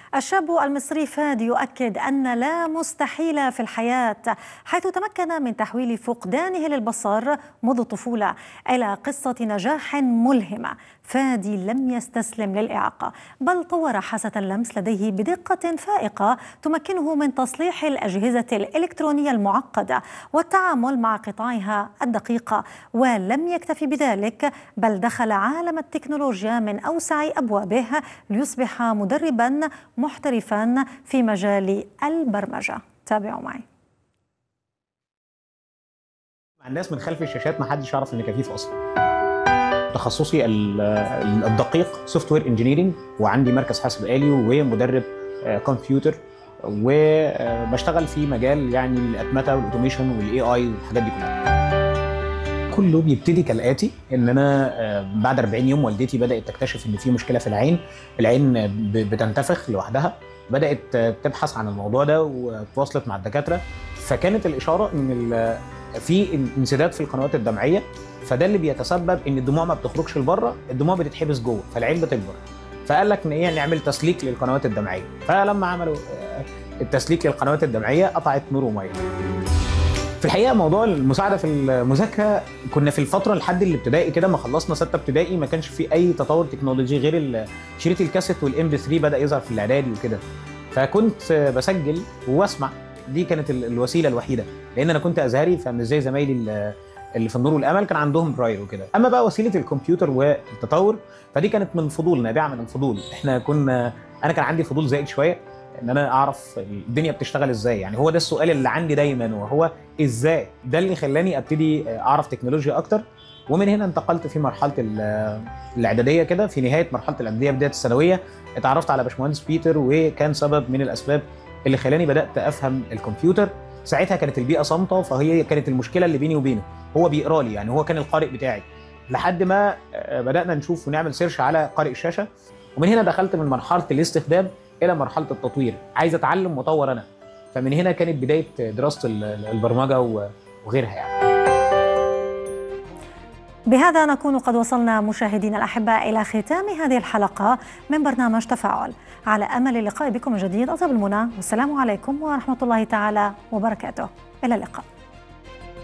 الشاب المصري فادي يؤكد أن لا مستحيل في الحياة حيث تمكن من تحويل فقدانه للبصر منذ الطفولة إلى قصة نجاح ملهمة فادي لم يستسلم للإعاقة بل طور حاسة اللمس لديه بدقة فائقة تمكنه من تصليح الأجهزة الإلكترونية المعقدة والتعامل مع قطعها الدقيقة ولم يكتفي بذلك بل دخل عالم التكنولوجيا من أوسع أبوابه ليصبح مدربا محترفا في مجال البرمجة تابعوا معي مع الناس من خلف الشاشات ما حدش يعرف اني كفيف اصلا تخصصي الدقيق سوفت وير انجينيرنج وعندي مركز حاسب آلي ومدرب كمبيوتر وبشتغل في مجال يعني الاتمته والاوتوميشن والاي اي والحاجات دي كلها كله بيبتدي كالاتي ان انا بعد 40 يوم والدتي بدات تكتشف ان في مشكله في العين العين بتنتفخ لوحدها بدات تبحث عن الموضوع ده وتواصلت مع الدكاتره فكانت الاشاره ان في انسداد في القنوات الدمعيه فده اللي بيتسبب ان الدموع ما بتخرجش لبره الدموع بتتحبس جوه فالعين بتكبر فقال لك ان ايه نعمل تسليك للقنوات الدمعيه فلما عملوا التسليك للقنوات الدمعيه قطعت نور وميه في الحقيقه موضوع المساعده في المذاكره كنا في الفتره لحد الابتدائي كده ما خلصنا سته ابتدائي ما كانش في اي تطور تكنولوجي غير شريط الكاسيت والام بي 3 بدا يظهر في الاعدادي وكده فكنت بسجل واسمع دي كانت الوسيله الوحيده لان انا كنت ازهري فمش زي زمايلي اللي في النور والامل كان عندهم براير وكده اما بقى وسيله الكمبيوتر والتطور فدي كانت من فضول نابعه من الفضول احنا كنا انا كان عندي فضول زائد شويه ان انا اعرف الدنيا بتشتغل ازاي يعني هو ده السؤال اللي عندي دايما وهو ازاي ده اللي خلاني ابتدي اعرف تكنولوجيا اكتر ومن هنا انتقلت في مرحله الاعداديه كده في نهايه مرحله الاعداديه بدايه الثانويه اتعرفت على باشمهندس بيتر وكان سبب من الاسباب اللي خلاني بدات افهم الكمبيوتر ساعتها كانت البيئه صامته فهي كانت المشكله اللي بيني وبينه هو بيقرا لي يعني هو كان القارئ بتاعي لحد ما بدانا نشوف ونعمل سيرش على قارئ الشاشه ومن هنا دخلت من مرحله الاستخدام الى مرحله التطوير عايز اتعلم واطور انا فمن هنا كانت بدايه دراسه البرمجه وغيرها يعني بهذا نكون قد وصلنا مشاهدينا الاحباء الى ختام هذه الحلقه من برنامج تفاعل على امل اللقاء بكم من جديد اطيب المنى والسلام عليكم ورحمه الله تعالى وبركاته الى اللقاء